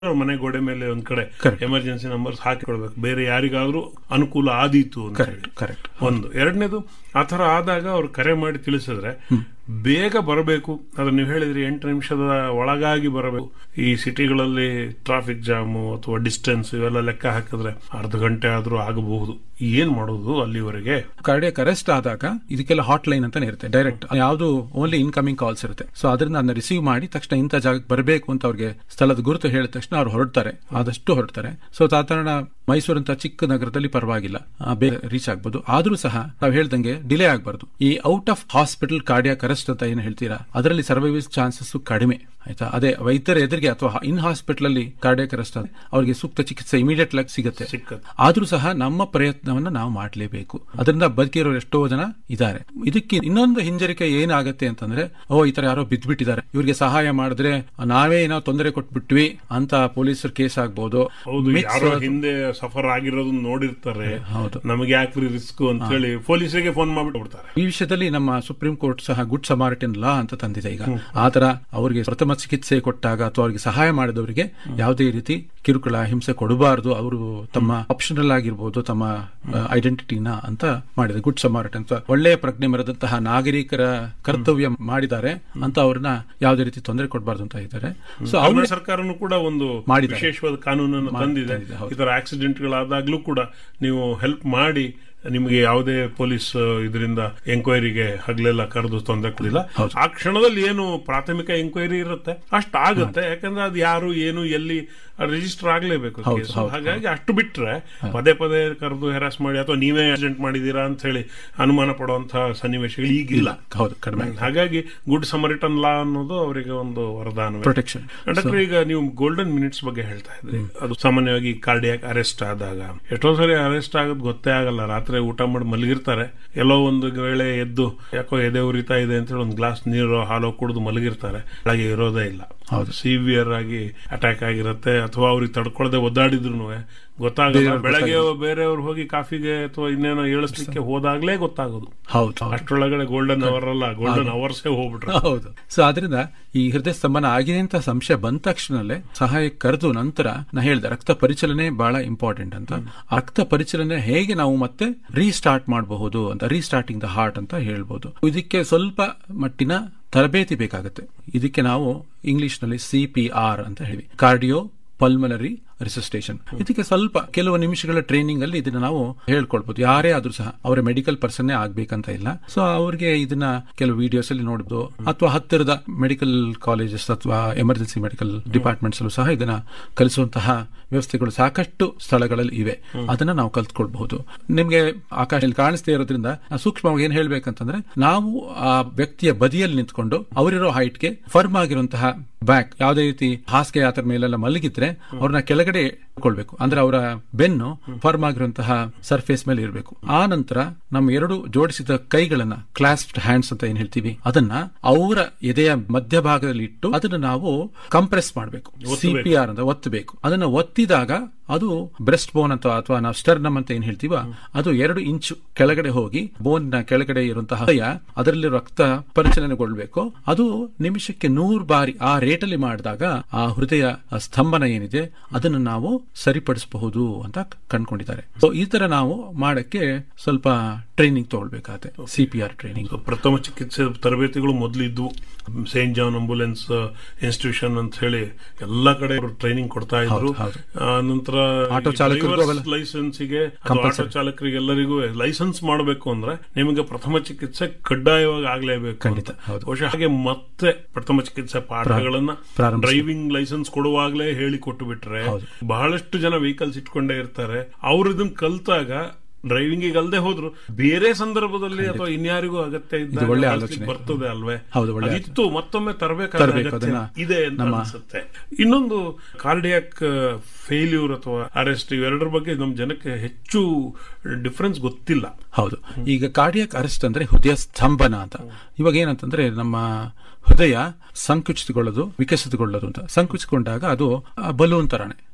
ಮನೆ ಗೋಡೆ ಮೇಲೆ ಒಂದ್ ಕಡೆ Correct. ಎಮರ್ಜೆನ್ಸಿ ನಂಬರ್ಸ್ ಹಾಕಿಕೊಳ್ಬೇಕು ಬೇರೆ ಯಾರಿಗಾದ್ರೂ ಅನುಕೂಲ ಆದೀತು ಅಂತ ಹೇಳಿ ಕರೆಕ್ಟ್ ಕರೆಕ್ಟ್ ಒಂದು ಎರಡನೇದು ಆ ಥರ ಆದಾಗ ಅವ್ರು ಕರೆ ಮಾಡಿ ತಿಳಿಸಿದ್ರೆ ಬೇಗ ಬರಬೇಕು ಅದು ನೀವು ಹೇಳಿದ್ರಿ ಎಂಟು ನಿಮಿಷದ ಒಳಗಾಗಿ ಬರಬೇಕು ಈ ಸಿಟಿಗಳಲ್ಲಿ ಟ್ರಾಫಿಕ್ ಜಾಮು ಅಥವಾ ಡಿಸ್ಟೆನ್ಸ್ ಇವೆಲ್ಲ ಲೆಕ್ಕ ಹಾಕಿದ್ರೆ ಅರ್ಧ ಗಂಟೆ ಆದ್ರೂ ಆಗಬಹುದು ಏನ್ ಮಾಡೋದು ಅಲ್ಲಿವರೆಗೆ ಕಾರ್ಡಿಯಕ್ ಅರೆಸ್ಟ್ ಆದಾಗ ಇದಕ್ಕೆಲ್ಲ ಹಾಟ್ ಲೈನ್ ಅಂತಾನೆ ಇರುತ್ತೆ ಡೈರೆಕ್ಟ್ ಯಾವುದು ಓನ್ಲಿ ಇನ್ಕಮಿಂಗ್ ಕಾಲ್ಸ್ ಇರುತ್ತೆ ಸೊ ಅದರಿಂದ ಅದನ್ನ ರಿಸೀವ್ ಮಾಡಿ ತಕ್ಷಣ ಇಂಥ ಜಾಗಕ್ಕೆ ಬರಬೇಕು ಅಂತ ಅವ್ರಿಗೆ ಸ್ಥಳದ ಗುರುತು ಹೇಳಿದ ತಕ್ಷಣ ಅವ್ರು ಹೊರಡ್ತಾರೆ ಆದಷ್ಟು ಹೊರಡ್ತಾರೆ ಸೊ ಸಾಧಾರಣ ಮೈಸೂರಂತ ಚಿಕ್ಕ ನಗರದಲ್ಲಿ ಪರವಾಗಿಲ್ಲ ಆ, ಬೇಗ ರೀಚ್ ಆಗ್ಬೋದು ಆದ್ರೂ ಸಹ ನಾವು ಹೇಳ್ದಂಗೆ ಡಿಲೇ ಆಗಬಾರ್ದು ಈ out of hospital cardiac arrest ಅಂತ ಏನು ಹೇಳ್ತೀರಾ ಅದರಲ್ಲಿ ಸರ್ವೈವಲ್ ಚಾನ್ಸಸ್ ಕಡಿಮೆ ಆಯ್ತಾ ಅದೇ ವೈದ್ಯರ ಎದುರಿಗೆ ಅಥವಾ ಇನ್ ಹಾಸ್ಪಿಟಲ್ ಅಲ್ಲಿ ಕಾರ್ಡಿಯಾಕ್ ಅರೆಸ್ಟ್ ಆದ್ರೆ ಅವರಿಗೆ ಸೂಕ್ತ ಚಿಕಿತ್ಸೆ ಇಮಿಡಿಯೇಟ್ ಆಗಿ ಸಿಗುತ್ತೆ ಸಿಕ್ಕತ್ತೆ. ಆದ್ರೂ ಸಹ ನಮ್ಮ ಪ್ರಯತ್ನವನ್ನ ನಾವು ಮಾಡಲೇಬೇಕು ಅದರಿಂದ ಬದುಕಿರೋ ಎಷ್ಟೋ ಜನ ಇದ್ದಾರೆ ಇದಕ್ಕೆ ಇನ್ನೊಂದು ಹಿಂಜರಿಕೆ ಏನಾಗತ್ತೆ ಅಂತಂದ್ರೆ ಓ ಈ ತರ ಯಾರೋ ಬಿದ್ದ್ಬಿಟ್ಟಿದ್ದಾರೆ ಇವ್ರಿಗೆ ಸಹಾಯ ಮಾಡಿದ್ರೆ ನಾವೇ ಏನೋ ತೊಂದರೆ ಕೊಟ್ಬಿಟ್ವಿ ಅಂತ ಪೊಲೀಸರು ಕೇಸ್ ಆಗ್ಬೋದು ಹೌದು Myths ಯಾರೋ ಅದು- ಹಿಂದೆ ಸಫರ್ ಆಗಿರೋದನ್ನ ನೋಡಿರ್ತಾರೆ ಹೌದು. ನಮಗೆ ಯಾಕ್ರಿ ರಿಸ್ಕ್ ಅಂತ ಹೇಳಿ ಪೊಲೀಸರಿಗೆ ಫೋನ್ ಮಾಡ್ಬಿಟ್ಟು ಬಿಡ್ತಾರೆ ಈ ವಿಷಯದಲ್ಲಿ ನಮ್ಮ ಸುಪ್ರೀಂ ಕೋರ್ಟ್ ಸಹ ಗುಡ್ ಸಮಾರಿಟನ್ ಲಾ ಅಂತ ತಂದಿದೆ ಈಗ ಆತರ ಅವರಿಗೆ ಪ್ರಥಮ ಚಿಕಿತ್ಸೆ ಕೊಟ್ಟಾಗ ಅಥವಾ ಅವರಿಗೆ ಸಹಾಯ ಮಾಡಿದವರಿಗೆ ಯಾವುದೇ ರೀತಿ ಕಿರುಕುಳ ಹಿಂಸೆ ಕೊಡಬಾರದು ಅವರು ತಮ್ಮ ಆಪ್ಷನಲ್ ಆಗಿರ್ಬೋದು ತಮ್ಮ ಐಡೆಂಟಿಟಿನ ಅಂತ ಮಾಡಿದೆ ಗುಡ್ ಸಮಾರಿಟನ್ ಅಂತ ಒಳ್ಳೆಯ ಪ್ರಜ್ಞೆ ಮೆರೆದಂತಹ ನಾಗರಿಕರ ಕರ್ತವ್ಯ ಮಾಡಿದ್ದಾರೆ ಅಂತ ಅವ್ರನ್ನ ಯಾವುದೇ ರೀತಿ ತೊಂದರೆ ಕೊಡಬಾರ್ದು ಅಂತ ಇದ್ದಾರೆ ಸೊ ಕರ್ನಾಟಕ ಅವ್ರ ಸರ್ಕಾರನು ಕೂಡ ಒಂದು ಮಾಡಿದ್ದಾರೆ. ವಿಶೇಷವಾದ ಕಾನೂನನ್ನು ತಂದಿದೆ ತಂದಿದೆ, ಹೌದು. ಈ ತರ ಆಕ್ಸಿಡೆಂಟ್ಗಳಾದಾಗ್ಲೂ ಕೂಡ ನೀವು ಹೆಲ್ಪ್ ಮಾಡಿ ನಿಮಗೆ ಯಾವುದೇ ಪೊಲೀಸ್ ಇದರಿಂದ ಎಂಕ್ವೈರಿಗೆ ಹಗಲೆಲ್ಲ ಕರೆದು ತೊಂದರೆ ಕೊಡಿಲ್ಲ ಹೌದು. ಆ ಕ್ಷಣದಲ್ಲಿ ಏನು ಪ್ರಾಥಮಿಕ ಎಂಕ್ವೈರಿ ಇರುತ್ತೆ ಅಷ್ಟು ಆಗುತ್ತೆ ಯಾಕಂದ್ರೆ ಅದು ಯಾರು ಏನು ಎಲ್ಲಿ ರಿಜಿಸ್ಟರ್ ಆಗ್ಲೇಬೇಕು ಹೌದು, case. ಹೌದು, ಹಾಗಾಗಿ ಅಷ್ಟು ಬಿಟ್ರೆ ಪದೇ ಪದೇ ಕರೆದು ಹೆರಾಸ್ ಮಾಡಿ ಅಥವಾ ನೀವೇ ಆಕ್ಸಿಡೆಂಟ್ ಮಾಡಿದೀರಾ ಅಂತ ಹೇಳಿ ಅನುಮಾನ ಪಡುವಂತಹ ಸನ್ನಿವೇಶಗಳು ಈಗಿಲ್ಲ ಹೌದು ಕಡಿಮೆ ಹಾಗಾಗಿ ಗುಡ್ ಸಮರಿಟನ್ ಲಾ ಅನ್ನೋದು ಅವರಿಗೆ ಒಂದು ವರದಾನ ಪ್ರೊಟೆಕ್ಷನ್ ಡಾಕ್ಟರ್ ಈಗ ನೀವು ಗೋಲ್ಡನ್ ಮಿನಿಟ್ಸ್ ಬಗ್ಗೆ ಹೇಳ್ತಾ ಇದ್ರಿ ಅದು ಸಾಮಾನ್ಯವಾಗಿ ಕಾರ್ಡಿಯಾಕ್ ಅರೆಸ್ಟ್ ಆದಾಗ ಎಷ್ಟೋ ಸರಿ ಅರೆಸ್ಟ್ ಆಗೋದು ಗೊತ್ತೇ ಆಗಲ್ಲ ರಾತ್ರಿ ಊಟ ಮಾಡಿ ಮಲಗಿರ್ತಾರೆ ಎಲ್ಲೋ ಒಂದು ವೇಳೆ ಎದ್ದು ಯಾಕೋ ಎದೆ ಉರಿತಾ ಇದೆ ಅಂತ ಹೇಳಿ ಒಂದು ಗ್ಲಾಸ್ ನೀರು ಹಾಲು ಕುಡಿದು ಮಲಗಿರ್ತಾರೆ ಒಳಗೆ ಇರೋದೇ ಇಲ್ಲ ಹೌದು. ಸಿವಿಯರ್ ಆಗಿ ಅಟ್ಯಾಕ್ ಆಗಿರುತ್ತೆ ಅಥವಾ ಅವ್ರಿಗೆ ತಡ್ಕೊಳ್ದೆ ಒದ್ದಾಡಿದ್ರು ಗೊತ್ತಾಗಲ್ಲ ಬೇರೆಯವ್ರಿಗೆ ಬೆಳಗ್ಗೆ ಬೇರೆಯವ್ರು ಹೋಗಿ ಕಾಫಿಗೆ ಅಥವಾ ಇನ್ನೇನೋ ಏಳಿಸ್ಲಿಕ್ಕೆ ಹೋದಾಗ್ಲೇ ಗೊತ್ತಾಗೋದು ಹೌದು ಹೌದು. ಅಷ್ಟರೊಳಗಡೆ ಗೋಲ್ಡನ್ ಅವರ್ ಅಲ್ಲ ಗೋಲ್ಡನ್ ಅವರ್ಸೇ ಹೋಗ್ಬಿಟ್ರೆ ಹೌದು ಸೊ ಅದರಿಂದ ಈ ಹೃದಯ ಸ್ತಂಭನ ಆಗಿದೆ ಅಂತ ಸಂಶಯ ಬಂದ ತಕ್ಷಣಲ್ಲೇ ಸಹಾಯ ಕರೆದು ನಂತರ ನಾ ಹೇಳಿದೆ ರಕ್ತ ಪರಿಚಲನೆ ಬಹಳ ಇಂಪಾರ್ಟೆಂಟ್ ಅಂತ ಆ ರಕ್ತ ಪರಿಚಲನೆ ಹೇಗೆ ನಾವು ಮತ್ತೆ ರೀಸ್ಟಾರ್ಟ್ ಮಾಡಬಹುದು ಅಂತ ರೀಸ್ಟಾರ್ಟಿಂಗ್ ದ ಹಾರ್ಟ್ ಅಂತ ಹೇಳ್ಬೋದು ಇದಕ್ಕೆ ಸ್ವಲ್ಪ ಮಟ್ಟಿನ ತರಬೇತಿ ಬೇಕಾಗುತ್ತೆ ಇದಕ್ಕೆ ನಾವು ಇಂಗ್ಲಿಷ್ ನಲ್ಲಿ ಸಿ ಪಿ ಆರ್ ಅಂತ ಹೇಳಿ ಕಾರ್ಡಿಯೋ ಪಲ್ಮನರಿ ರಿಸಿಸ್ಟೇಷನ್ ಇದಕ್ಕೆ ಸ್ವಲ್ಪ ಕೆಲವು ನಿಮಿಷಗಳ ಟ್ರೈನಿಂಗ್ ಅಲ್ಲಿ ಇದನ್ನ ನಾವು ಹೇಳ್ಕೊಳ್ಬಹುದು ಯಾರೇ ಆದ್ರೂ ಸಹ ಅವರ ಮೆಡಿಕಲ್ ಪರ್ಸನ್ನೇ ಆಗ್ಬೇಕಂತ ಇಲ್ಲ ಸೊ ಅವ್ರಿಗೆ ಇದನ್ನ ಕೆಲವು ವಿಡಿಯೋಸ್ ಅಲ್ಲಿ ನೋಡಬಹುದು ಅಥವಾ ಹತ್ತಿರದ ಮೆಡಿಕಲ್ ಕಾಲೇಜಸ್ ಅಥವಾ ಎಮರ್ಜೆನ್ಸಿ ಮೆಡಿಕಲ್ ಡಿಪಾರ್ಟ್ಮೆಂಟ್ಸ್ ಅಲ್ಲೂ ಸಹ ಇದನ್ನ ಕಲಿಸುವಂತಹ ವ್ಯವಸ್ಥೆಗಳು ಸಾಕಷ್ಟು ಸ್ಥಳಗಳಲ್ಲಿ ಇವೆ ಅದನ್ನ ನಾವು ಕಲ್ತ್ಕೊಳ್ಬಹುದು ನಿಮ್ಗೆ ಆಕಾಶದಲ್ಲಿ ಕಾಣಿಸ್ತಾ ಇರೋದ್ರಿಂದ ನಾವು ಸೂಕ್ಷ್ಮವಾಗಿ ಏನ್ ಹೇಳ್ಬೇಕಂತಂದ್ರೆ ನಾವು ಆ ವ್ಯಕ್ತಿಯ ಬದಿಯಲ್ಲಿ ನಿಂತ್ಕೊಂಡು ಅವರಿರೋ ಹೈಟ್ಗೆ ಫರ್ಮ್ ಆಗಿರುವಂತಹ ಬ್ಯಾಕ್ ಯಾವುದೇ ರೀತಿ ಹಾಸಿಗೆ ಆತರ ಮೇಲೆಲ್ಲ ಮಲಗಿದ್ರೆ ಅವ್ರನ್ನ ಕೆಳಗಡೆ ಇಟ್ಕೊಳ್ಬೇಕು ಅಂದ್ರೆ ಅವರ ಬೆನ್ನು ಫರ್ಮ್ ಆಗಿರುವಂತಹ ಸರ್ಫೇಸ್ ಮೇಲೆ ಇರಬೇಕು ಆ ನಂತರ ನಮ್ಮ ಎರಡು ಜೋಡಿಸಿದ ಕೈಗಳನ್ನ ಕ್ಲಾಸ್ಡ್ ಹ್ಯಾಂಡ್ಸ್ ಅಂತ ಏನ್ ಹೇಳ್ತೀವಿ ಅದನ್ನ ಅವರ ಎದೆಯ ಮಧ್ಯಭಾಗದಲ್ಲಿ ಇಟ್ಟು ಅದನ್ನ ನಾವು ಕಂಪ್ರೆಸ್ ಮಾಡಬೇಕು ಸಿ ಪಿ ಆರ್ ಅಂತ ಒತ್ತಬೇಕು ಅದನ್ನ ಒತ್ತಿದಾಗ ಅದು ಬ್ರೆಸ್ಟ್ ಬೋನ್ ಅಂತ ಅಥವಾ ನಾವು ಸ್ಟರ್ನಮ್ ಅಂತ ಏನ್ ಹೇಳ್ತೀವ ಅದು ಎರಡು ಇಂಚು ಕೆಳಗಡೆ ಹೋಗಿ ಬೋನ್ ನ ಕೆಳಗಡೆ ಇರುವಂತಹ ಹೃದಯ ಅದರಲ್ಲಿ ರಕ್ತ ಪರಿಚಲನೆಗೊಳ್ಬೇಕು ಅದು ನಿಮಿಷಕ್ಕೆ ನೂರು ಬಾರಿ ಆ ರೇಟಲ್ಲಿ ಮಾಡಿದಾಗ ಆ ಹೃದಯ ಸ್ತಂಭನ ಏನಿದೆ ಅದನ್ನು ನಾವು ಸರಿಪಡಿಸಬಹುದು ಅಂತ ಕಂಡ್ಕೊಂಡಿದ್ದಾರೆ ಸೊ ಈ ತರ ನಾವು ಮಾಡಕ್ಕೆ ಸ್ವಲ್ಪ ಟ್ರೈನಿಂಗ್ ತಗೊಳ್ಬೇಕಾಗತ್ತೆ ಸಿ ಪಿ ಆರ್ ಟ್ರೈನಿಂಗ್ ಪ್ರಥಮ ಚಿಕಿತ್ಸೆ ತರಬೇತಿಗಳು ಮೊದಲು ಇದ್ವು ಸೇಂಟ್ ಜಾನ್ ಅಂಬುಲೆನ್ಸ್ ಇನ್ಸ್ಟಿಟ್ಯೂಷನ್ ಅಂತ ಹೇಳಿ ಎಲ್ಲಾ ಕಡೆ ಟ್ರೈನಿಂಗ್ ಕೊಡ್ತಾ ಇದ್ರು ಹೌದು, ಹೌದು. ಆ, ನಂತರ ಆಟೋ ಚಾಲಕರಿಗೂ ಅವೆಲ್ಲ ಲೈಸೆನ್ಸ್ಗೆ ಆಟೋ ಚಾಲಕರಿಗೆ ಎಲ್ಲರಿಗೂ ಲೈಸೆನ್ಸ್ ಮಾಡಬೇಕು ಅಂದ್ರೆ ನಿಮಗೆ ಪ್ರಥಮ ಚಿಕಿತ್ಸೆ ಕಡ್ಡಾಯವಾಗಿ ಆಗ್ಲೇಬೇಕು ಖಂಡಿತ, ಅಂತ. ಹೌದು. ಬಹುಶಃ ಹಾಗೆ ಮತ್ತೆ ಪ್ರಥಮ ಚಿಕಿತ್ಸೆ ಪಾಠಗಳನ್ನ ಪ್ರಾರಂಭಿಸಿ. ಡ್ರೈವಿಂಗ್ ಲೈಸೆನ್ಸ್ ಕೊಡುವಾಗಲೇ ಹೇಳಿ ಕೊಟ್ಟು ಬಿಟ್ರೆ ಹೌದು. ಬಹಳಷ್ಟು ಜನ ವೆಹಿಕಲ್ಸ್ ಇಟ್ಕೊಂಡೇ ಇರ್ತಾರೆ ಅವ್ರು ಇದನ್ನ ಕಲ್ತಾಗ ಡ್ರೈವಿಂಗ್ ಅಲ್ಲದೆ ಹೋದ್ರು ಬೇರೆ ಸಂದರ್ಭದಲ್ಲಿ ಅಥವಾ ಇನ್ಯಾರಿಗೂ ಅಗತ್ಯ ಇದ್ದಾಗ ಇದು ಒಳ್ಳೆ ಬಳಸ್ಲಿಕ್ಕೆ ಆಲೋಚನೆ. ಬರ್ತದೆ ಅಲ್ವೇ ಹೌದು, ಒಳ್ಳೆ ಅದಿತ್ತು ಮತ್ತೊಮ್ಮೆ ತರಬೇಕಾದ ತರಬೇಕು, ಅಗತ್ಯ ಅದನ್ನ ಇದೆ ಅಂತ ನಮ್ಮ- ಅನ್ಸುತ್ತೆ ಇನ್ನೊಂದು ಕಾರ್ಡಿಯಾಕ್ ಫೇಲ್ಯೂರ್ ಅಥವಾ ಅರೆಸ್ಟ್ ಇವೆರಡರ ಬಗ್ಗೆ ನಮ್ಮ ಜನಕ್ಕೆ ಹೆಚ್ಚು ಡಿಫರೆನ್ಸ್ ಗೊತ್ತಿಲ್ಲ ಹೌದು ಈಗ ಕಾರ್ಡಿಯಾಕ್ ಅರೆಸ್ಟ್ ಅಂದ್ರೆ ಹೃದಯ ಸ್ತಂಭನ ಅಂತ ಇವಾಗ ಏನಂತಂದ್ರೆ ನಮ್ಮ ಹೃದಯ ಸಂಕುಚಿತಗೊಳ್ಳೋದು ವಿಕಸಿತಗೊಳ್ಳೋದು ಅಂತ ಸಂಕುಚಿತಗೊಂಡಾಗ ಅದು ಬಲೂನ್ ತರಾನೆ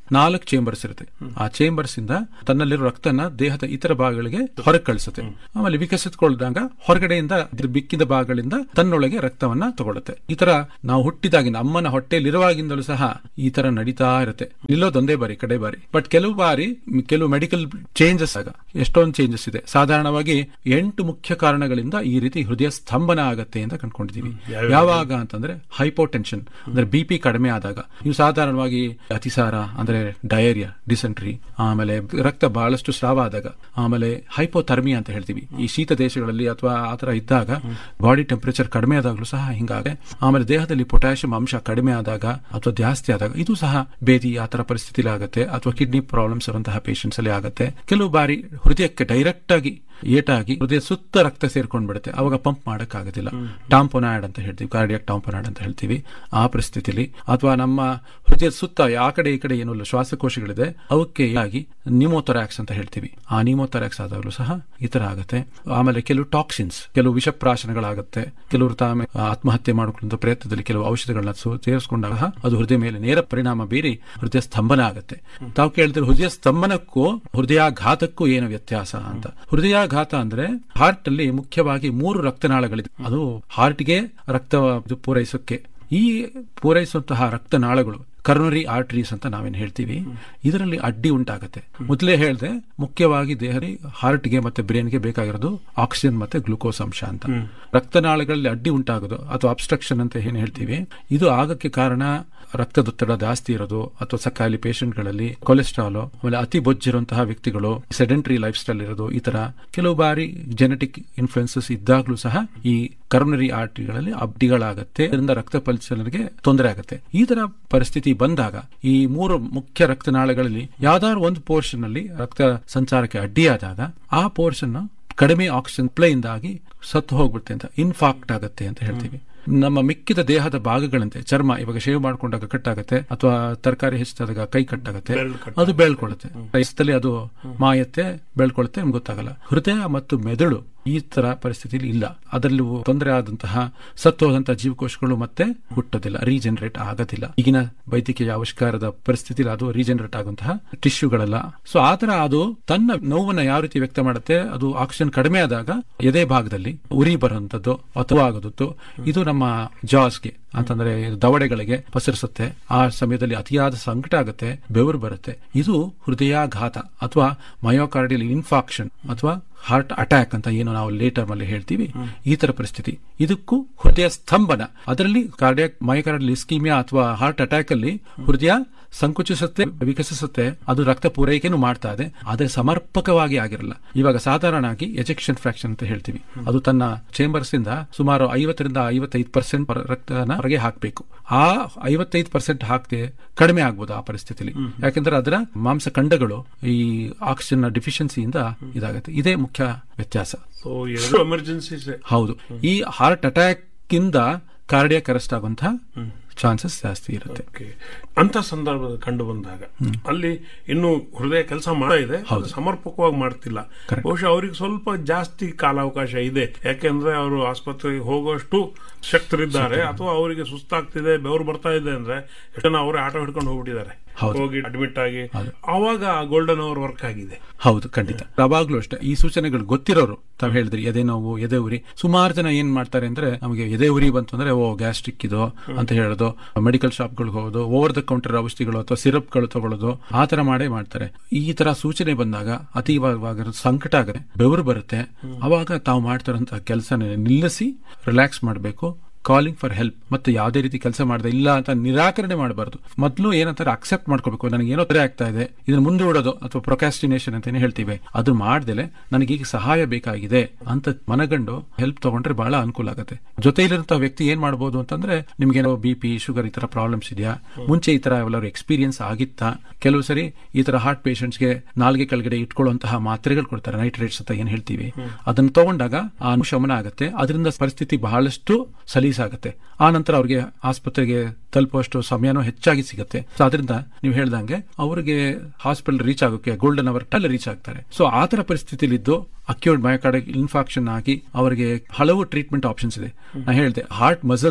ನಾಲ್ಕು ಚೇಂಬರ್ಸ್ ಇರುತ್ತೆ ಆ ಚೇಂಬರ್ಸ್ ಇಂದ ತನ್ನಲ್ಲಿರೋ ರಕ್ತನ ದೇಹದ ಇತರ ಭಾಗಗಳಿಗೆ ಹೊರಗೆ ಕಳಿಸುತ್ತೆ ಆಮೇಲೆ ವಿಕಸಿತಗೊಳ್ಳಿದಾಗ ಹೊರಗಡೆಯಿಂದ ಇದ್ರ ಬಿಕ್ಕಿದ ಭಾಗಗಳಿಂದ ತನ್ನೊಳಗೆ ರಕ್ತವನ್ನ ತಗೊಳುತ್ತೆ ಈ ತರ ನಾವು ಹುಟ್ಟಿದಾಗಿಂದ ಅಮ್ಮನ ಹೊಟ್ಟೆಯಲ್ಲಿರುವಾಗಿಂದಲೂ ಸಹ ಈ ತರ ನಡೀತಾ ಇರುತ್ತೆ ನಿಲ್ಲೋದೊಂದೇ ಬಾರಿ ಕಡೆ ಬಾರಿ ಬಟ್ ಕೆಲವು ಬಾರಿ ಮ್, ಕೆಲವು ಮೆಡಿಕಲ್ ಚೇಂಜಸ್ ಆಗ ಎಷ್ಟೊಂದು ಚೇಂಜಸ್ ಇದೆ ಸಾಧಾರಣವಾಗಿ ಎಂಟು ಮುಖ್ಯ ಕಾರಣಗಳಿಂದ ಈ ರೀತಿ ಹೃದಯ ಸ್ತಂಭನ ಆಗತ್ತೆ ಅಂತ ಕಂಡ್ಕೊಂಡಿದೀವಿ ಯಾವಾಗ ಅಂತಂದ್ರೆ ಹೈಪೋಟೆನ್ಷನ್ ಅಂದ್ರೆ ಬಿ ಪಿ ಕಡಿಮೆ ಆದಾಗ ನೀವು ಸಾಧಾರಣವಾಗಿ ಅತಿಸಾರ ಅಂದ್ರೆ ಡಯೇರಿಯಾ ಡಿಸೆಂಟ್ರಿ ಆಮೇಲೆ ರಕ್ತ ಬಹಳಷ್ಟು ಸ್ರಾವ ಆದಾಗ ಆಮೇಲೆ ಹೈಪೋಥರ್ಮಿ ಅಂತ ಹೇಳ್ತೀವಿ ಈ ಶೀತ ದೇಶಗಳಲ್ಲಿ ಅಥವಾ ಆತರ ಇದ್ದಾಗ ಬಾಡಿ ಟೆಂಪರೇಚರ್ ಕಡಿಮೆ ಆದಾಗಲೂ ಸಹ ಹಿಂಗಾಗೆ ಆಮೇಲೆ ದೇಹದಲ್ಲಿ ಪೊಟ್ಯಾಷಿಯಂ ಅಂಶ ಕಡಿಮೆ ಆದಾಗ ಅಥವಾ ಜಾಸ್ತಿ ಆದಾಗ ಇದು ಸಹ ಬೇದಿ ಆ ತರ ಪರಿಸ್ಥಿತಿಲಿ ಆಗುತ್ತೆ ಅಥವಾ ಕಿಡ್ನಿ ಪ್ರಾಬ್ಲಮ್ಸ್ ಇರುವಂತಹ ಪೇಷಂಟ್ಸ್ ಅಲ್ಲಿ ಆಗುತ್ತೆ ಕೆಲವು ಬಾರಿ ಹೃದಯಕ್ಕೆ ಡೈರೆಕ್ಟ್ ಆಗಿ ಏಟಾಗಿ ಹೃದಯ ಸುತ್ತ ರಕ್ತ ಸೇರ್ಕೊಂಡ್ ಬಿಡುತ್ತೆ ಅವಾಗ ಪಂಪ್ ಮಾಡಕ್ ಆಗೋದಿಲ್ಲ ಟಾಂಪೊನಾಯ್ಡ್ ಅಂತ ಹೇಳ್ತೀವಿ ಕಾರ್ಡಿಯಾಕ್ ಟಾಂಪೊನಾಯ್ಡ್ ಅಂತ ಹೇಳ್ತೀವಿ ಆ ಪರಿಸ್ಥಿತಿಲಿ ಅಥವಾ ನಮ್ಮ ಹೃದಯದ ಸುತ್ತ ಆ ಕಡೆ ಈ ಕಡೆ ಏನು ಇಲ್ಲ ಶ್ವಾಸಕೋಶಗಳಿದೆ ಅವಕ್ಕೆ ಆಗಿ ನಿಮೋಥೊರಾಕ್ಸ್ ಅಂತ ಹೇಳ್ತೀವಿ ಆ ನಿಮೋಥೊರಾಕ್ಸ್ ಆದಾಗಲೂ ಸಹ ಈ ತರ ಆಗುತ್ತೆ ಆಮೇಲೆ ಕೆಲವು ಟಾಕ್ಸಿನ್ಸ್ ಕೆಲವು ವಿಷಪ್ರಾಶನಗಳಾಗುತ್ತೆ ಕೆಲವರು ತಾವೇ ಆತ್ಮಹತ್ಯೆ ಮಾಡಿಕೊಳ್ಳುವಂತ ಪ್ರಯತ್ನದಲ್ಲಿ ಕೆಲವು ಔಷಧಿಗಳನ್ನ ಸು- ಸೇರಿಸಿಕೊಂಡಾಗ ಅದು ಹೃದಯ ಮೇಲೆ ನೇರ ಪರಿಣಾಮ ಬೀರಿ ಹೃದಯ ಸ್ತಂಭನ ಆಗುತ್ತೆ ತಾವು ಕೇಳ್ತೀರಿ ಹೃದಯ ಸ್ತಂಭನಕ್ಕೂ ಹೃದಯಾಘಾತಕ್ಕೂ ಏನು ವ್ಯತ್ಯಾಸ ಅಂತ ಹೃದಯಾಘಾತ ಅಂದ್ರೆ ಹಾರ್ಟ್ ಅಲ್ಲಿ ಮುಖ್ಯವಾಗಿ ಮೂರು ರಕ್ತನಾಳಗಳಿದೆ ಅದು ಹಾರ್ಟ್ಗೆ ರಕ್ತ ಇದು ಪೂರೈಸೋಕೆ ಈ ಪೂರೈಸುವಂತಹ ರಕ್ತನಾಳಗಳು ಕರ್ನರಿ ಆರ್ಟರೀಸ್ ಅಂತ ನಾವೇನು ಹೇಳ್ತೀವಿ ಇದರಲ್ಲಿ ಅಡ್ಡಿ ಉಂಟಾಗುತ್ತೆ ಮೊದಲೇ ಹೇಳಿದೆ ಮುಖ್ಯವಾಗಿ ದೇಹದಲ್ಲಿ ಹಾರ್ಟ್ಗೆ ಮತ್ತೆ ಬ್ರೈನ್ಗೆ ಬೇಕಾಗಿರೋದು ಆಕ್ಸಿಜನ್ ಮತ್ತೆ ಗ್ಲೂಕೋಸ್ ಅಂಶ ಅಂತ ರಕ್ತನಾಳಗಳಲ್ಲಿ ಅಡ್ಡಿ ಉಂಟಾಗೋದು ಅಥವಾ ಅಬ್ಸ್ಟ್ರಕ್ಷನ್ ಅಂತ ಏನು ಹೇಳ್ತೀವಿ ಇದು ಆಗಕ್ಕೆ ಕಾರಣ ರಕ್ತದೊತ್ತಡ ಜಾಸ್ತಿ ಇರೋದು ಅಥವಾ ಸಕಾಲಿ ಪೇಷಂಟ್ಗಳಲ್ಲಿ ಕೊಲೆಸ್ಟ್ರಾಲ್ ಆಮೇಲೆ ಅತಿ ಬೊಜ್ಜಿರುವಂತಹ ವ್ಯಕ್ತಿಗಳು ಸೆಡೆಂಟರಿ ಲೈಫ್ ಸ್ಟೈಲ್ ಇರೋದು ಈ ತರ ಕೆಲವು ಬಾರಿ ಜೆನೆಟಿಕ್ ಇನ್ಫ್ಲುಯೆನ್ಸಸ್ ಇದ್ದಾಗಲೂ ಸಹ ಈ ಕರ್ನರಿ ಆರ್ಟರಿಗಳಲ್ಲಿ ಅಡ್ಡಿಗಳಾಗತ್ತೆ ಇದರಿಂದ ರಕ್ತ ಪರಿಚಲನೆಗೆ ತೊಂದರೆ ಆಗುತ್ತೆ ಈ ತರ ಪರಿಸ್ಥಿತಿ ಬಂದಾಗ ಈ ಮೂರು ಮುಖ್ಯ ರಕ್ತನಾಳಗಳಲ್ಲಿ ಯಾವ್ದಾದ್ರು ಒಂದು ಪೋರ್ಷನ್ ಅಲ್ಲಿ ರಕ್ತ ಸಂಚಾರಕ್ಕೆ ಅಡ್ಡಿಯಾದಾಗ ಆ ಪೋರ್ಷನ್ ಕಡಿಮೆ ಆಕ್ಸಿಜನ್ ಇಂದಾಗಿ ಸತ್ತು ಹೋಗ್ಬಿಡುತ್ತೆ ಅಂತ ಇನ್ಫಾಕ್ಟ್ ಆಗುತ್ತೆ ಅಂತ ಹೇಳ್ತೀವಿ ನಮ್ಮ ಮಿಕ್ಕಿದ ದೇಹದ ಭಾಗಗಳಂತೆ ಚರ್ಮ ಇವಾಗ ಶೇವ್ ಮಾಡ್ಕೊಂಡಾಗ ಕಟ್ಟಾಗತ್ತೆ ಅಥವಾ ತರಕಾರಿ ಹೆಚ್ಚಿದಾಗ ಕೈ ಕಟ್ಟಾಗತ್ತೆ ಬೆರಳು ಕಟ್ ಅದು ಬೆಳ್ಕೊಳ್ಳುತ್ತೆ ವಯಸ್ಸಲ್ಲಿ ಅದು ಮಾಯತ್ತೆ ಬೆಳ್ಕೊಳ್ಳುತ್ತೆ ನಮ್ಗೆ ಗೊತ್ತಾಗಲ್ಲ ಹೃದಯ ಮತ್ತು ಮೆದುಳು ಈ ತರ ಪರಿಸ್ಥಿತಿಲಿ ಇಲ್ಲ ಅದರಲ್ಲಿ ತೊಂದರೆ ಆದಂತಹ ಸತ್ತೋದಂತಹ ಜೀವಕೋಶಗಳು ಮತ್ತೆ ಹುಟ್ಟೋದಿಲ್ಲ ರೀಜನರೇಟ್ ಆಗೋದಿಲ್ಲ ಈಗಿನ ವೈದ್ಯಕೀಯ ಆವಿಷ್ಕಾರದ ಪರಿಸ್ಥಿತಿಲಿ ಅದು ರೀಜನರೇಟ್ ಆಗುವಂತಹ ಟಿಶ್ಯೂಗಳಲ್ಲ ಸೊ ಆತರ ಅದು ತನ್ನ ನೋವನ್ನ ಯಾವ ರೀತಿ ವ್ಯಕ್ತ ಮಾಡುತ್ತೆ ಅದು ಆಕ್ಸಿಜನ್ ಕಡಿಮೆ ಆದಾಗ ಎದೆ ಭಾಗದಲ್ಲಿ ಉರಿ ಬರುವಂತದ್ದು ಅಥವಾ ಆಗೋದದ್ದು ಇದು ನಮ್ಮ ಜಾಸ್ಗೆ ಅಂತಂದ್ರೆ ದವಡೆಗಳಿಗೆ ಪಸರಿಸುತ್ತೆ ಆ ಸಮಯದಲ್ಲಿ ಅತಿಯಾದ ಸಂಕಟ ಆಗುತ್ತೆ ಬೆವರು ಬರುತ್ತೆ ಇದು ಹೃದಯಾಘಾತ ಅಥವಾ ಮಯೋಕಾರ್ಡಿಯಲ್ ಇನ್ಫಾಕ್ಷನ್ ಅಥವಾ ಹಾರ್ಟ್ ಅಟ್ಯಾಕ್ ಅಂತ ಏನು ನಾವು ಲೇಟರ್ ಅಲ್ಲಿ ಹೇಳ್ತೀವಿ ಈ ತರ ಪರಿಸ್ಥಿತಿ ಇದಕ್ಕೂ ಹೃದಯ ಸ್ತಂಭನ ಅದರಲ್ಲಿ ಕಾರ್ಡಿಯಾಕ್ ಮಯೋಕಾರ್ಡಿಯಲ್ ಇಸ್ಕೀಮಿಯಾ ಅಥವಾ ಹಾರ್ಟ್ ಅಟ್ಯಾಕ್ ಅಲ್ಲಿ ಹೃದಯ ಸಂಕುಚಿಸುತ್ತೆ ವಿಕಸಿಸುತ್ತೆ ಅದು ರಕ್ತ ಪೂರೈಕೆನೂ ಮಾಡ್ತಾ ಇದೆ ಆದರೆ ಸಮರ್ಪಕವಾಗಿ ಆಗಿರಲ್ಲ ಇವಾಗ ಸಾಧಾರಣ ಆಗಿ ಎಜೆಕ್ಷನ್ ಫ್ರಾಕ್ಷನ್ ಅಂತ ಹೇಳ್ತೀವಿ ಅದು ತನ್ನ ಚೇಂಬರ್ಸ್ ಇಂದ ಸುಮಾರು ಐವತ್ತರಿಂದ ಐವತ್ತೈದು ಪರ್ಸೆಂಟ್ ರಕ್ತನ ಹೊರಗೆ ಹಾಕಬೇಕು ಆ ಐವತ್ತೈದು ಪರ್ಸೆಂಟ್ ಹಾಕದೆ ಕಡಿಮೆ ಆಗ್ಬೋದು ಆ ಪರಿಸ್ಥಿತಿಲಿ ಯಾಕೆಂದ್ರೆ ಅದರ ಮಾಂಸಖಂಡಗಳು ಈ ಆಕ್ಸಿಜನ್ ಡಿಫಿಷಿಯನ್ಸಿಯಿಂದ ಇದಾಗುತ್ತೆ ಇದೇ ಮುಖ್ಯ ವ್ಯತ್ಯಾಸ ಸೊ ಎರಡು ಎಮರ್ಜೆನ್ಸೀಸ್ ಹೌದು ಈ ಹಾರ್ಟ್ ಅಟ್ಯಾಕ್ ಇಂದ ಕಾರ್ಡಿಯಾಕ್ ಅರೆಸ್ಟ್ ಆಗುವಂತಹ ಚಾನ್ಸಸ್ ಜಾಸ್ತಿ ಇರುತ್ತೆ ಓಕೆ ಅಂತ ಸಂದರ್ಭ ಕಂಡು ಬಂದಾಗ ಅಲ್ಲಿ ಇನ್ನು ಹೃದಯ ಕೆಲಸ ಮಾಡ್ತಾ ಇದೆ ಅದು ಸಮರ್ಪಕವಾಗಿ ಮಾಡ್ತಿಲ್ಲ ಬಹುಶಃ ಅವ್ರಿಗೆ ಸ್ವಲ್ಪ ಜಾಸ್ತಿ ಕಾಲಾವಕಾಶ ಇದೆ ಯಾಕೆಂದ್ರೆ ಅವರು ಆಸ್ಪತ್ರೆಗೆ ಹೋಗುವಷ್ಟು ಶಕ್ತರಿದ್ದಾರೆ ಅಥವಾ ಅವರಿಗೆ ಸುಸ್ತಾಗ್ತಿದೆ ಬೆವರು ಬರ್ತಾ ಇದೆ ಅಂದ್ರೆ ಎಷ್ಟು ಜನ ಅವರೇ ಆಟೋ ಹಿಡ್ಕೊಂಡು ಹೋಗ್ಬಿಟ್ಟಿದ್ದಾರೆ ಹೌದು. ಹೋಗಿ ಅಡ್ಮಿಟ್ ಆಗಿ ಅವಾಗ ಗೋಲ್ಡನ್ ಅವರ್ ವರ್ಕ್ ಆಗಿದೆ ಹೌದು ಖಂಡಿತ ಯಾವಾಗ್ಲೂ ಅಷ್ಟೇ ಈ ಸೂಚನೆಗಳು ಗೊತ್ತಿರೋರು ತಾವ್ ಹೇಳಿದ್ರಿ ಎದೆ ನೋವು ಎದೆ ಉರಿ ಸುಮಾರು ಜನ ಏನ್ ಮಾಡ್ತಾರೆ ಅಂದ್ರೆ ನಮಗೆ ಎದೆ ಉರಿ ಬಂತು ಅಂದ್ರೆ ಓ ಗ್ಯಾಸ್ಟ್ರಿಕ್ ಇದು ಅಂತ ಹೇಳೋದು ಮೆಡಿಕಲ್ ಶಾಪ್ಗಳಿಗೆ ಹೋಗೋದು ಓವರ್ ದ ಕೌಂಟರ್ ಔಷಧಿಗಳು ಅಥವಾ ಸಿರಪ್ಗಳು ತಗೊಳ್ಳೋದು ಆ ತರ ಮಾಡೇ ಮಾಡ್ತಾರೆ ಈ ತರ ಸೂಚನೆ ಬಂದಾಗ ಅತೀವವಾಗಿ ಸಂಕಟ ಆಗುತ್ತೆ ಬೆವರು ಬರುತ್ತೆ ಅವಾಗ ತಾವು ಮಾಡ್ತಾರಂತ ಕೆಲಸನ ನಿಲ್ಲಿಸಿ ರಿಲ್ಯಾಕ್ಸ್ ಮಾಡಬೇಕು ಕಾಲಿಂಗ್ ಫಾರ್ ಹೆಲ್ಪ್ ಮತ್ತೆ ಯಾವುದೇ ರೀತಿ ಕೆಲಸ ಮಾಡದೆ ಇಲ್ಲ ಅಂತ ನಿರಾಕರಣೆ ಮಾಡಬಾರದು ಮೊದಲು ಏನಂತಾರೆ ಅಕ್ಸೆಪ್ಟ್ ಮಾಡ್ಕೋಬೇಕು ನನಗೆ ಏನೋ ತೊಂದರೆ ಆಗ್ತಾ ಇದೆ ಇದನ್ನ ಮುಂದೂಡೋದು ಅಥವಾ ಪ್ರೊಕಾಸ್ಟಿನೇಷನ್ ಅಂತಾನೆ ಹೇಳ್ತೀವಿ ಅದು ಮಾಡ್ದಲೆ ನನಗೆ ಈಗ ಸಹಾಯ ಬೇಕಾಗಿದೆ ಅಂತ ಮನಗಂಡು ಹೆಲ್ಪ್ ತಗೊಂಡ್ರೆ ಬಹಳ ಅನುಕೂಲ ಆಗುತ್ತೆ ಜೊತೆಲಿರುವಂತಹ ವ್ಯಕ್ತಿ ಏನ್ ಮಾಡಬಹುದು ಅಂತಂದ್ರೆ ನಿಮ್ಗೇನೋ ಬಿ ಪಿ ಶುಗರ್ ಈ ತರ ಪ್ರಾಬ್ಲಮ್ಸ್ ಇದೆಯಾ ಮುಂಚೆ ಈ ತರ ಎಲ್ಲರೂ ಎಕ್ಸ್ಪೀರಿಯನ್ಸ್ ಆಗಿತ್ತಾ ಕೆಲವು ಸರಿ ಈ ತರ ಹಾರ್ಟ್ ಪೇಷಂಟ್ಸ್ಗೆ ನಾಲ್ಗೆ ಕೆಳಗಡೆ ಇಟ್ಕೊಳ್ಳುವಂತಹ ಮಾತ್ರೆಗಳು ಕೊಡ್ತಾರೆ ನೈಟ್ರೇಟ್ಸ್ ಅಂತ ಏನ್ ಹೇಳ್ತೀವಿ ಅದನ್ನ ತಗೊಂಡಾಗ ಆ ಶಮನ ಆಗುತ್ತೆ ಅದರಿಂದ ಪರಿಸ್ಥಿತಿ ಬಹಳಷ್ಟು ಸಲೀಸಾಗುತ್ತೆ ಆ ನಂತರ ಅವ್ರಿಗೆ ಆಸ್ಪತ್ರೆಗೆ ತಲುಪುವಷ್ಟು ಸಮಯನೂ ಹೆಚ್ಚಾಗಿ ಸಿಗುತ್ತೆ ಸೊ ಅದರಿಂದ ನೀವು ಹೇಳ್ದಂಗೆ ಅವರಿಗೆ ಹಾಸ್ಪಿಟಲ್ ರೀಚ್ ಆಗೋಕೆ ಗೋಲ್ಡನ್ ಅವರ್ ಟಲ್ ರೀಚ್ ಆಗ್ತಾರೆ ಸೊ ಆ ತರ ಪರಿಸ್ಥಿತಿಲಿದ್ದು ಅಕ್ಯೂಟ್ ಮಯೋಕಾರ್ಡಿಕ್ ಇನ್ಫಾಕ್ಷನ್ ಆಗಿ ಅವರಿಗೆ ಹಲವು ಟ್ರೀಟ್ಮೆಂಟ್ ಆಪ್ಷನ್ಸ್ ಇದೆ ನಾ ಹೇಳಿದೆ ಹಾರ್ಟ್ ಮಸಲ್ಸ್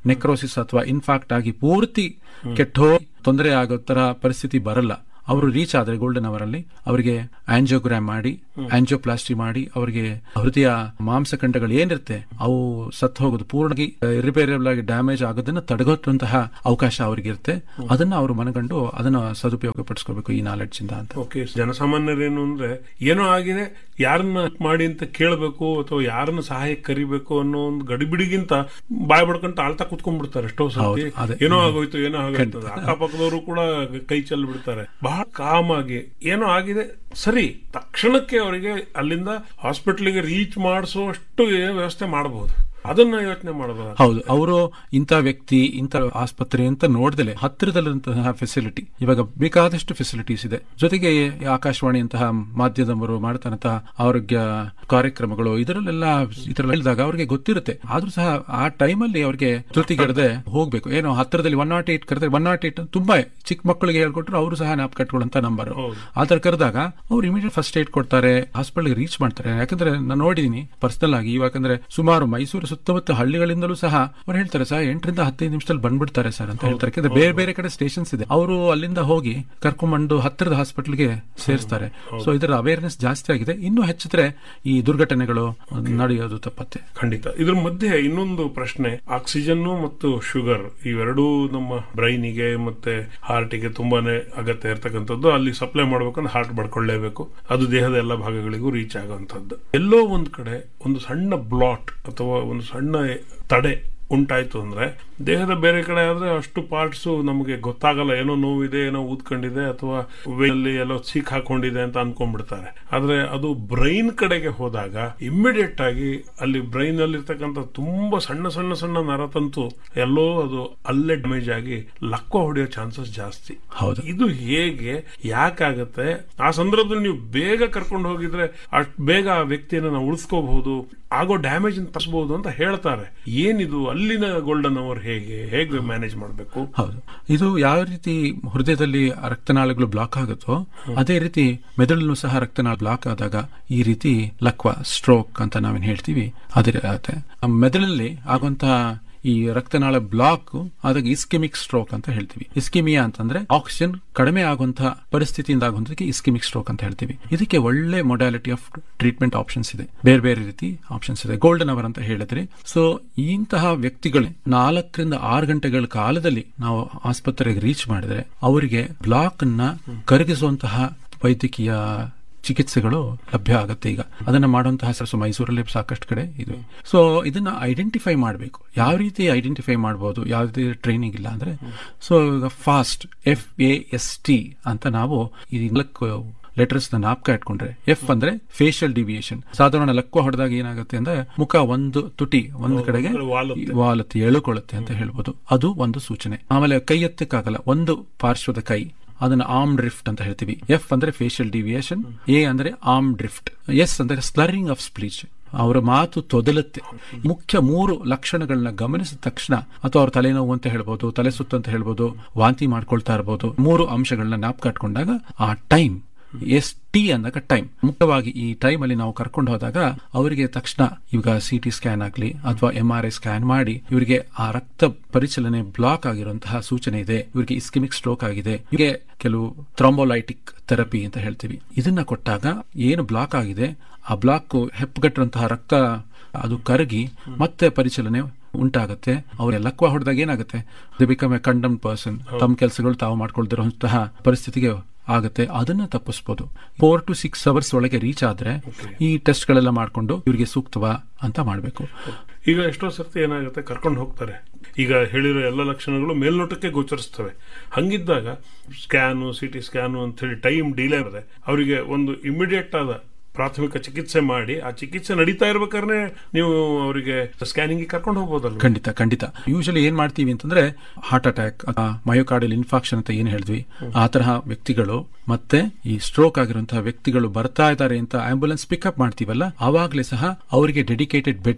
ನೆಕ್ರೋಸಿಸ್ ಅಥವಾ ಇನ್ಫಾಕ್ಟ್ ಆಗಿ ಪೂರ್ತಿ ಕೆಟ್ಟೋ ತೊಂದರೆ ಆಗೋ ತರ ಪರಿಸ್ಥಿತಿ ಬರಲ್ಲ ಅವರು ರೀಚ್ ಆದ್ರೆ ಗೋಲ್ಡನ್ ಅವರಲ್ಲಿ ಅವರಿಗೆ ಆಂಜಿಯೋಗ್ರಾಮ್ ಮಾಡಿ ಆಂಜಿಯೋಪ್ಲಾಸ್ಟಿ ಮಾಡಿ ಅವರಿಗೆ ಹೃದಯ ಮಾಂಸಖಂಡಗಳು ಏನಿರುತ್ತೆ ಅವು ಸತ್ತು ಹೋಗೋದು ಪೂರ್ಣವಾಗಿ ಇರಿಪೇರಬಲ್ ಆಗಿ ಡ್ಯಾಮೇಜ್ ಆಗೋದನ್ನ ತಡೆಗಟ್ಟುವಂತಹ ಅವಕಾಶ ಅವ್ರಿಗೆ ಇರುತ್ತೆ ಅದನ್ನ ಅವರು ಮನಗಂಡು ಅದನ್ನ ಸದುಪಯೋಗ ಪಡಿಸ್ಕೋಬೇಕು ಈ ನಾಲೆಡ್ಜ್ ಇಂದ ಅಂತ ಓಕೆ ಜನಸಾಮಾನ್ಯರೇನು ಅಂದ್ರೆ ಏನೋ ಆಗಿದೆ ಯಾರನ್ನ ಮಾಡಿ ಅಂತ ಕೇಳಬೇಕು ಅಥವಾ ಯಾರನ್ನ ಸಹಾಯಕ್ಕೆ ಕರಿಬೇಕು ಅನ್ನೋ ಒಂದು ಗಡಿಬಿಡಿಗಿಂತ ಬಾಯ್ ಬಡ್ಕೊಂತ ಆಳ್ತಾ ಕುತ್ಕೊಂಡ್ಬಿಡ್ತಾರೆ ಎಷ್ಟೋ ಸತಿ ಹೌದು, ಅದೇ. ಏನೋ ಆಗೋಯ್ತು ಏನೋ ಆಗೋಯ್ತು ಅಕ್ಕಪಕ್ಕದವರು ಕೂಡ ಕೈ ಚೆಲ್ಲಿ ಬಿಡ್ತಾರೆ ಬಹಳ ಕಾಮ್ ಆಗಿ ಏನೋ ಆಗಿದೆ ಸರಿ ತಕ್ಷಣಕ್ಕೆ ಅವರಿಗೆ ಅಲ್ಲಿಂದ ಹಾಸ್ಪಿಟ್ಲಿಗೆ ರೀಚ್ ಮಾಡಿಸುವಷ್ಟು ವ್ಯವಸ್ಥೆ ಮಾಡಬಹುದು ಅದನ್ನ ಯೋಚನೆ ಮಾಡಬಹುದು ಹೌದು ಅವರು ಇಂಥ ವ್ಯಕ್ತಿ ಇಂಥ ಆಸ್ಪತ್ರೆ ಅಂತ ನೋಡ್ದಲೆ ಹತ್ತಿರದಲ್ಲಿರುವಂತಹ ಫೆಸಿಲಿಟಿ ಇವಾಗ ಬೇಕಾದಷ್ಟು ಫೆಸಿಲಿಟೀಸ್ ಇದೆ ಜೊತೆಗೆ ಈ ಆಕಾಶವಾಣಿಯಂತಹ ಮಾಧ್ಯಮದವರು ಮಾಡ್ತಾರಂತಹ ಆರೋಗ್ಯ ಕಾರ್ಯಕ್ರಮಗಳು ಇದರಲ್ಲೆಲ್ಲ ಇದರಲ್ಲಿ ಹೇಳಿದಾಗ ಅವ್ರಿಗೆ ಗೊತ್ತಿರುತ್ತೆ ಆದ್ರೂ ಸಹ ಆ ಟೈಮಲ್ಲಿ ಅವ್ರಿಗೆ ಜೊತೆಗೆಡದೆ ಹೋಗ್ಬೇಕು ಏನೋ ಹತ್ತಿರದಲ್ಲಿ ಒನ್ ನಾಟ್ ಏಟ್ ಕರೆದ್ರೆ ಒನ್ ನಾಟ್ ಏಟ್ ತುಂಬಾ ಚಿಕ್ಕ ಮಕ್ಕಳಿಗೆ ಹೇಳ್ಕೊಟ್ರು ಅವರು ಸಹ ನ್ಯಾಪ್ ಕಟ್ಕೊಳ್ಳುವಂತ ನಂಬರ್ ಆತರ ಕರೆದಾಗ ಅವ್ರು ಇಮಿಡಿಯೇಟ್ ಫಸ್ಟ್ ಏಡ್ ಕೊಡ್ತಾರೆ ಹಾಸ್ಪಿಟಲ್ ರೀಚ್ ಮಾಡ್ತಾರೆ ಯಾಕಂದ್ರೆ ನಾನು ನೋಡಿದೀನಿ ಪರ್ಸನಲ್ ಆಗಿ ಇವಾಗಂದ್ರೆ ಸುಮಾರು ಮೈಸೂರು ಸುತ್ತಮುತ್ತ ಹಳ್ಳಿಗಳಿಂದಲೂ ಸಹ ಅವ್ರು ಹೇಳ್ತಾರೆ ಸರ್ ಎಂಟರಿಂದ ಹತ್ತೈದು ನಿಮಿಷದಲ್ಲಿ ಬಂದ್ಬಿಡ್ತಾರೆ ಸರ್ ಅಂತ ಹೇಳ್ತಾರೆ ಯಾಕಂದ್ರೆ ಬೇರೆ ಬೇರೆ ಕಡೆ ಸ್ಟೇಷನ್ಸ್ ಇದೆ ಅವರು ಅಲ್ಲಿಂದ ಹೋಗಿ ಕರ್ಕೊಂಡ್ಬಂದು ಹತ್ತಿರದ ಹಾಸ್ಪಿಟಲ್ಗೆ ಸೇರಿಸ್ತಾರೆ ಸೊ ಇದರ ಅವೇರ್ನೆಸ್ ಜಾಸ್ತಿ ಆಗಿದೆ ಇನ್ನೂ ಹೆಚ್ಚಿದ್ರೆ ಈ ದುರ್ಘಟನೆಗಳು ನಡೆಯೋದು ತಪ್ಪತ್ತೆ ಖಂಡಿತ ಇದ್ರ ಮಧ್ಯೆ ಇನ್ನೊಂದು ಪ್ರಶ್ನೆ ಆಕ್ಸಿಜನ್ ಮತ್ತು ಶುಗರ್ ಇವೆರಡೂ ನಮ್ಮ ಬ್ರೈನಿಗೆ ಮತ್ತೆ ಹಾರ್ಟಿಗೆ ತುಂಬಾನೇ ಅಗತ್ಯ ಇರ್ತಕ್ಕಂಥದ್ದು ಅಲ್ಲಿ ಸಪ್ಲೈ ಮಾಡ್ಬೇಕಂದ್ರೆ ಹಾರ್ಟ್ ಬಡ್ಕೊಳ್ಳೇಬೇಕು ಅದು ದೇಹದ ಎಲ್ಲ ಭಾಗಗಳಿಗೂ ರೀಚ್ ಆಗುವಂತದ್ದು ಎಲ್ಲೋ ಒಂದ್ ಕಡೆ ಒಂದು ಸಣ್ಣ ಬ್ಲಾಟ್ ಅಥವಾ ಒಂದು ಸಣ್ಣ ತಡೆ ಉಂಟಾಯ್ತು ಅಂದ್ರೆ ದೇಹದ ಬೇರೆ ಕಡೆ ಆದ್ರೆ ಅಷ್ಟು ಪಾರ್ಟ್ಸ್ ನಮಗೆ ಗೊತ್ತಾಗಲ್ಲ ಏನೋ ನೋವಿದೆ ಏನೋ ಊದ್ಕೊಂಡಿದೆ ಅಥವಾ ವೇನಲ್ಲಿ ಎಲ್ಲೋ ಸೀಕ್ ಹಾಕೊಂಡಿದೆ ಅಂತ ಅನ್ಕೊಂಡ್ಬಿಡ್ತಾರೆ ಆದ್ರೆ ಅದು ಬ್ರೈನ್ ಕಡೆಗೆ ಹೋದಾಗ ಇಮ್ಮಿಡಿಯೇಟ್ ಆಗಿ ಅಲ್ಲಿ ಬ್ರೈನ್ ಅಲ್ಲಿ ಇರ್ತಕ್ಕಂಥ ತುಂಬಾ ಸಣ್ಣ ಸಣ್ಣ ಸಣ್ಣ ನರತಂತು ಎಲ್ಲೋ ಅದು ಅಲ್ಲೇ ಡ್ಯಾಮೇಜ್ ಆಗಿ ಲಕ್ವ ಹೊಡೆಯೋ ಚಾನ್ಸಸ್ ಜಾಸ್ತಿ ಹೌದು ಇದು ಹೇಗೆ ಯಾಕಾಗತ್ತೆ ಆ ಸಂದರ್ಭದಲ್ಲಿ ನೀವು ಬೇಗ ಕರ್ಕೊಂಡು ಹೋಗಿದ್ರೆ ಅಷ್ಟು ಬೇಗ ಆ ವ್ಯಕ್ತಿಯನ್ನು ನಾವು ಉಳಿಸ್ಕೋಬಹುದು ಆಗೋ ಡ್ಯಾಮೇಜ್ ತರಿಸಬಹುದು ಅಂತ ಹೇಳ್ತಾರೆ ಏನಿದು ಅಲ್ಲಿನ ಗೋಲ್ಡನ್ ಅವರ್ ಹೇಗೆ ಹೇಗೆ ಮ್ಯಾನೇಜ್ ಮಾಡಬೇಕು ಹೌದು ಇದು ಯಾವ ರೀತಿ ಹೃದಯದಲ್ಲಿ ರಕ್ತನಾಳಗಳು ಬ್ಲಾಕ್ ಆಗುತ್ತೋ ಅದೇ ರೀತಿ ಮೆದುಳಲ್ಲೂ ಸಹ ರಕ್ತನಾಳ ಬ್ಲಾಕ್ ಆದಾಗ ಈ ರೀತಿ ಲಕ್ವ ಸ್ಟ್ರೋಕ್ ಅಂತ ನಾವೇನ್ ಹೇಳ್ತೀವಿ ಅದೇ ಆಗುತ್ತೆ ಆ ಮೆದುಳಲ್ಲಿ ಆಗುವಂತಹ ಈ ರಕ್ತನಾಳ ಬ್ಲಾಕ್ ಆದಾಗ ಇಸ್ಕೆಮಿಕ್ ಸ್ಟ್ರೋಕ್ ಅಂತ ಹೇಳ್ತೀವಿ ಇಸ್ಕಿಮಿಯಾ ಅಂತಂದ್ರೆ ಆಕ್ಸಿಜನ್ ಕಡಿಮೆ ಆಗುವಂತಹ ಪರಿಸ್ಥಿತಿಯಿಂದ ಆಗುವಂತಕ್ಕೆ ಇಸ್ಕೆಮಿಕ್ ಸ್ಟ್ರೋಕ್ ಅಂತ ಹೇಳ್ತೀವಿ ಇದಕ್ಕೆ ಒಳ್ಳೆ ಮೊಡಾಲಿಟಿ ಆಫ್ ಟ್ರೀಟ್ಮೆಂಟ್ ಆಪ್ಷನ್ಸ್ ಇದೆ ಬೇರೆ ಬೇರೆ ರೀತಿ ಆಪ್ಷನ್ಸ್ ಇದೆ ಗೋಲ್ಡನ್ ಅವರ್ ಅಂತ ಹೇಳಿದ್ರೆ ಸೊ ಇಂತಹ ವ್ಯಕ್ತಿಗಳೇ ನಾಲ್ಕರಿಂದ ಆರು ಗಂಟೆಗಳ ಕಾಲದಲ್ಲಿ ನಾವು ಆಸ್ಪತ್ರೆಗೆ ರೀಚ್ ಮಾಡಿದ್ರೆ ಅವರಿಗೆ ಬ್ಲಾಕ್ ಅನ್ನ ಕರಗಿಸುವಂತಹ ವೈದ್ಯಕೀಯ ಚಿಕಿತ್ಸೆಗಳು ಲಭ್ಯ ಆಗುತ್ತೆ ಈಗ ಅದನ್ನ ಮಾಡುವಂತಹ ಹೆಸರು ಮೈಸೂರಲ್ಲಿ ಸಾಕಷ್ಟು ಕಡೆ ಇದೆ ಸೊ ಇದನ್ನ ಐಡೆಂಟಿಫೈ ಮಾಡಬೇಕು ಯಾವ ರೀತಿ ಐಡೆಂಟಿಫೈ ಮಾಡಬಹುದು ಯಾವ ರೀತಿ ಟ್ರೈನಿಂಗ್ ಇಲ್ಲ ಅಂದ್ರೆ ಸೊ ಈಗ fast F A S T ಅಂತ ನಾವು ಈ ನಾಲ್ಕು ಲೆಟರ್ಸ್ ನ ನಾಪಕ ಇಟ್ಕೊಂಡ್ರೆ ಎಫ್ ಅಂದ್ರೆ ಫೇಶಿಯಲ್ ಡಿವಿಯೇಷನ್ ಸಾಧಾರಣ ಲಕ್ವ ಹೊಡೆದಾಗ ಏನಾಗುತ್ತೆ ಅಂದ್ರೆ ಮುಖ ಒಂದು ತುಟಿ ಒಂದು ಕಡೆಗೆ ವಾಲುತ್ತೆ. ವಾಲತ್ತೆ ಎಳುಕೊಳ್ಳುತ್ತೆ ಅಂತ ಹೇಳ್ಬೋದು ಅದು ಒಂದು ಸೂಚನೆ ಆಮೇಲೆ ಕೈ ಎತ್ತಕ್ಕಾಗಲ್ಲ ಒಂದು ಪಾರ್ಶ್ವದ ಕೈ ಅದನ್ನ ಆರ್ಮ್ ಡ್ರಿಫ್ಟ್ ಅಂತ ಹೇಳ್ತೀವಿ ಎಫ್ ಅಂದ್ರೆ ಫೇಶಿಯಲ್ ಡಿವಿಯೇಷನ್ ಎ ಅಂದ್ರೆ ಆರ್ಮ್ ಡ್ರಿಫ್ಟ್ ಎಸ್ ಅಂದ್ರೆ ಸ್ಲರಿಂಗ್ ಆಫ್ ಸ್ಪೀಚ್ ಅವರ ಮಾತು ತೊದಲುತ್ತೆ ಮುಖ್ಯ ಮೂರು ಲಕ್ಷಣಗಳನ್ನ ಗಮನಿಸಿದ ತಕ್ಷಣ ಅಥವಾ ಅವ್ರ ತಲೆನೋವು ಅಂತ ಹೇಳ್ಬೋದು ತಲೆ ಸುತ್ತು ಅಂತ ಹೇಳ್ಬೋದು ವಾಂತಿ ಮಾಡ್ಕೊಳ್ತಾ ಇರ್ಬೋದು ಮೂರು ಅಂಶಗಳನ್ನ ಜ್ಞಾಪಕ ಇಟ್ಕೊಂಡಾಗ ಆ ಟೈಮ್ ಎಸ್ ಟಿ ಅಂದಾಗ ಟೈಮ್ ಮುಖ್ಯವಾಗಿ ಈ ಟೈಮ್ ಅಲ್ಲಿ ನಾವು ಕರ್ಕೊಂಡು ಹೋದಾಗ ಅವರಿಗೆ ತಕ್ಷಣ ಇವಾಗ ಸಿ ಟಿ ಸ್ಕ್ಯಾನ್ ಆಗಲಿ ಅಥವಾ ಎಂ ಆರ್ ಐ ಸ್ಕ್ಯಾನ್ ಮಾಡಿ ಇವರಿಗೆ ಆ ರಕ್ತ ಪರಿಚಲನೆ ಬ್ಲಾಕ್ ಆಗಿರುವಂತಹ ಸೂಚನೆ ಇದೆ ಇವರಿಗೆ ಇಸ್ಕಿಮಿಕ್ ಸ್ಟ್ರೋಕ್ ಆಗಿದೆ ಇವರಿಗೆ ಕೆಲವು ಥ್ರಾಂಬೋಲೈಟಿಕ್ ಥೆರಪಿ ಅಂತ ಹೇಳ್ತೀವಿ ಇದನ್ನ ಕೊಟ್ಟಾಗ ಏನು ಬ್ಲಾಕ್ ಆಗಿದೆ ಆ ಬ್ಲಾಕ್ ಹೆಪ್ಪುಗಟ್ಟಿರುವಂತಹ ರಕ್ತ ಅದು ಕರಗಿ ಮತ್ತೆ ಪರಿಚಲನೆ ಉಂಟಾಗುತ್ತೆ ಅವ್ರ ಲಕ್ವ ಹೊಡೆದಾಗ ಏನಾಗುತ್ತೆ they become a condemned person ತಮ್ಮ ಕೆಲಸಗಳು ತಾವು ಮಾಡ್ಕೊಳ್ದಿರುವಂತಹ ಪರಿಸ್ಥಿತಿಗೆ ಆಗುತ್ತೆ ಅದನ್ನ ತಪ್ಪಿಸಬಹುದು ಫೋರ್ ಟು ಸಿಕ್ಸ್ ಅವರ್ಸ್ ಒಳಗೆ ರೀಚ್ ಆದ್ರೆ ಈ ಟೆಸ್ಟ್ ಗಳೆಲ್ಲ ಮಾಡ್ಕೊಂಡು ಇವರಿಗೆ ಸೂಕ್ತವಾ ಅಂತ ಮಾಡಬೇಕು ಈಗ ಎಷ್ಟೋ ಸರ್ತಿ ಏನಾಗುತ್ತೆ ಕರ್ಕೊಂಡು ಹೋಗ್ತಾರೆ ಈಗ ಹೇಳಿರೋ ಎಲ್ಲ ಲಕ್ಷಣಗಳು ಮೇಲ್ನೋಟಕ್ಕೆ ಗೋಚರಿಸ್ತವೆ ಹಂಗಿದ್ದಾಗ ಸ್ಕ್ಯಾನು ಸಿ ಟಿ ಸ್ಕ್ಯಾನು ಅಂತ ಹೇಳಿ ಟೈಮ್ ಡಿಲೇ ಇರದೆ ಅವರಿಗೆ ಒಂದು ಇಮಿಡಿಯೇಟ್ ಆದ ಪ್ರಾಥಮಿಕ ಚಿಕಿತ್ಸೆ ಮಾಡಿ ಆ ಚಿಕಿತ್ಸೆ ನಡೀತಾ ಇರ್ಬೇಕಾದ್ರೆ ನೀವು ಅವರಿಗೆ ಸ್ಕ್ಯಾನಿಂಗ್ ಕರ್ಕೊಂಡು ಹೋಗ್ಬೋದಲ್ಲ ಖಂಡಿತ ಖಂಡಿತ ಯೂಶಲಿ ಏನ್ ಮಾಡ್ತೀವಿ ಅಂತಂದ್ರೆ ಹಾರ್ಟ್ ಅಟ್ಯಾಕ್ ಮಯೋಕಾರ್ಡಿಯಲ್ ಇನ್ಫಾಕ್ಷನ್ ಅಂತ ಏನ್ ಹೇಳಿದ್ವಿ ಆ ತರಹ ವ್ಯಕ್ತಿಗಳು ಮತ್ತೆ ಈ ಸ್ಟ್ರೋಕ್ ಆಗಿರುವಂತಹ ವ್ಯಕ್ತಿಗಳು ಬರ್ತಾ ಇದ್ದಾರೆ ಅಂತ ಆಂಬ್ಯುಲೆನ್ಸ್ ಪಿಕಪ್ ಮಾಡ್ತೀವಲ್ಲ ಆವಾಗಲೇ ಸಹ ಅವರಿಗೆ ಡೆಡಿಕೇಟೆಡ್ ಬೆಡ್ಸ್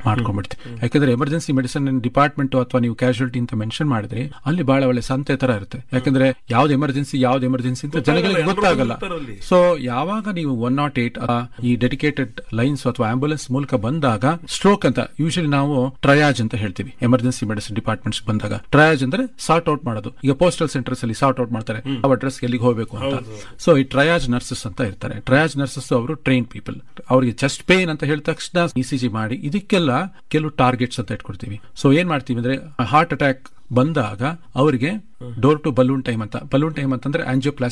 ಮಾಡ್ಕೊಂಡ್ಬಿಡ್ತೀವಿ ಯಾಕಂದ್ರೆ ಎಮರ್ಜೆನ್ಸಿ ಮೆಡಿಸಿನ್ ಡಿಪಾರ್ಟ್ಮೆಂಟ್ ಅಥವಾ ನೀವು ಕ್ಯಾಶುಯಾಲಿಟಿ ಅಂತ ಮೆನ್ಷನ್ ಮಾಡಿದ್ರೆ ಅಲ್ಲಿ ಬಹಳ ಒಳ್ಳೆ ಸಂತೆ ತರ ಇರುತ್ತೆ ಯಾಕಂದ್ರೆ ಯಾವ್ದು ಎಮರ್ಜೆನ್ಸಿ ಯಾವ್ದು ಎಮರ್ಜೆನ್ಸಿ ಅಂತ ಜನಗಳಿಗೆ ಎಲ್ರಿಗೂ ಗೊತ್ತಾಗಲ್ಲ ಗೊತ್ತಿರಲ್ಲಿ. ಸೊ ಯಾವಾಗ ನೀವು ಒನ್ ನಾಟ್ ಏಟ್ ಈ ಡೆಡಿಕೇಟೆಡ್ ಲೈನ್ಸ್ ಅಥವಾ ಆಂಬುಲೆನ್ಸ್ ಮೂಲಕ ಬಂದಾಗ ಸ್ಟ್ರೋಕ್ ಅಂತ ಯೂಶಲಿ ನಾವು ಟ್ರಯಾಜ್ ಅಂತ ಹೇಳ್ತೀವಿ ಎಮರ್ಜೆನ್ಸಿ ಮೆಡಿಸಿನ್ ಡಿಪಾರ್ಟ್ಮೆಂಟ್ಸ್ ಬಂದಾಗ ಟ್ರಯಾಜ್ ಅಂದ್ರೆ ಸಾರ್ಟ್ ಔಟ್ ಮಾಡೋದು ಈಗ ಪೋಸ್ಟಲ್ ಸೆಂಟರ್ಸ್ ಅಲ್ಲಿ ಸಾರ್ಟ್ ಔಟ್ ಮಾಡ್ತಾರೆ ಅವ ಅಡ್ರೆಸ್ ಎಲ್ಲಿಗೆ ಹೋಗಬೇಕು ಅಂತ ಸೊ ಈ ಟ್ರಯಾಜ್ ನರ್ಸಸ್ ಅಂತ ಇರ್ತಾರೆ ಟ್ರಯಾಜ್ ನರ್ಸಸ್ ಅವರು ಟ್ರೈನ್ ಪೀಪಲ್ ಅವರಿಗೆ ಚೆಸ್ಟ್ ಪೇನ್ ಅಂತ ಹೇಳಿದ ತಕ್ಷಣ ಇಸಿಜಿ ಮಾಡಿ ಇದಕ್ಕೆಲ್ಲ ಕೆಲವು ಟಾರ್ಗೆಟ್ಸ್ ಅಂತ ಇಟ್ಕೊಡ್ತೀವಿ ಸೊ ಏನ್ ಮಾಡ್ತೀವಿ ಅಂದ್ರೆ ಹಾರ್ಟ್ ಅಟ್ಯಾಕ್ ಬಂದಾಗ ಅವರಿಗೆ ಡೋರ್ ಟು ಬಲೂನ್ ಟೈಮ್ ಅಂತ ಬಲೂನ್ ಟೈಮ್ ಅಂತಂದ್ರೆ ಆಂಜಿಯೋಪ್ಲಾಸ್ಟಿ